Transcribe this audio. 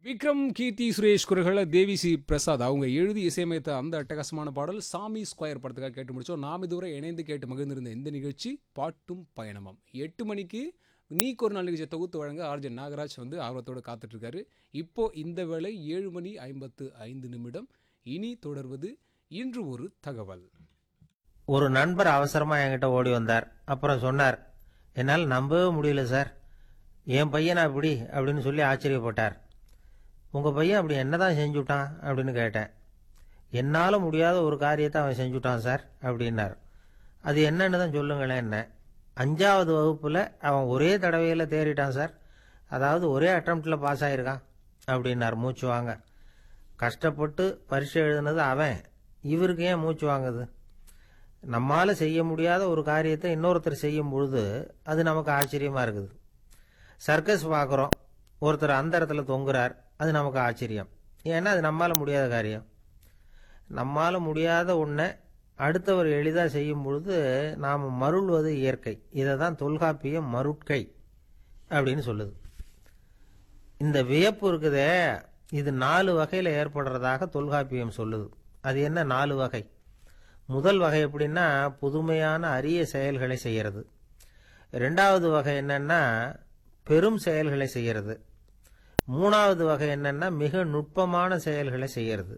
விக்ரம் கீர்த்தி சுரேஷ் குரல்களை தேவி சி பிரசாத் அவங்க எழுதி இசையமைத்த அந்த அட்டகாசமான பாடல் சாமி ஸ்கொயர் படத்துக்காக கேட்டு முடிச்சோம் நாம் இதுவரை இணைந்து கேட்டு மகிழ்ந்திருந்த இந்த நிகழ்ச்சி பாட்டும் பயணமும் எட்டு மணிக்கு நீக்கு ஒரு நாள் நிகழ்ச்சியை தொகுத்து வழங்க ஆர்ஜே நாகராஜ் வந்து ஆர்வத்தோடு காத்துட்ருக்காரு இப்போ இந்த வேளை ஏழு மணி ஐம்பத்து ஐந்து நிமிடம் இனி தொடர்வது இன்று ஒரு தகவல் ஒரு நண்பர் அவசரமா என்கிட்ட ஓடி வந்தார் அப்புறம் சொன்னார் என்னால் நம்பவே முடியல சார் என் பையனா இப்படி அப்படின்னு சொல்லி ஆச்சரியப்பட்டார் உங்க பையன் அப்படி என்னதான் செஞ்சுட்டான் அப்படின்னு கேட்டேன் என்னால முடியாத ஒரு காரியத்தை அவன் செஞ்சுட்டான் சார் அப்படின்னார் அது என்னன்னு தான் சொல்லுங்களேன் என்ன அஞ்சாவது வகுப்புல அவன் ஒரே தடவையில தேறிட்டான் சார் அதாவது ஒரே அட்டம்ப்ட்ல பாஸ் ஆயிருக்கான் அப்படின்னார் மூச்சு வாங்க கஷ்டப்பட்டு பரீட்சை எழுதுனது அவன் இவருக்கு ஏன் மூச்சு வாங்குது நம்மால செய்ய முடியாத ஒரு காரியத்தை இன்னொருத்தர் செய்யும் பொழுது அது நமக்கு ஆச்சரியமா இருக்குது சர்க்கஸ் பார்க்குறோம் ஒருத்தர் அந்த இடத்துல தொங்குறார் அது நமக்கு ஆச்சரியம் ஏன்னா அது நம்மால முடியாத காரியம் நம்மால முடியாத ஒன்றை அடுத்தவர் எளிதாக செய்யும் பொழுது நாம் மருள்வது இயற்கை இதை தான் தொல்காப்பியம் மருட்கை அப்படின்னு சொல்லுது இந்த வியப்பு இருக்குதே இது நாலு வகையில் ஏற்படுறதாக தொல்காப்பியம் சொல்லுது அது என்ன நாலு வகை முதல் வகை எப்படின்னா புதுமையான அரிய செயல்களை செய்யறது ரெண்டாவது வகை என்னன்னா பெரும் செயல்களை செய்யறது மூணாவது வகை என்னன்னா மிக நுட்பமான செயல்களை செய்யறது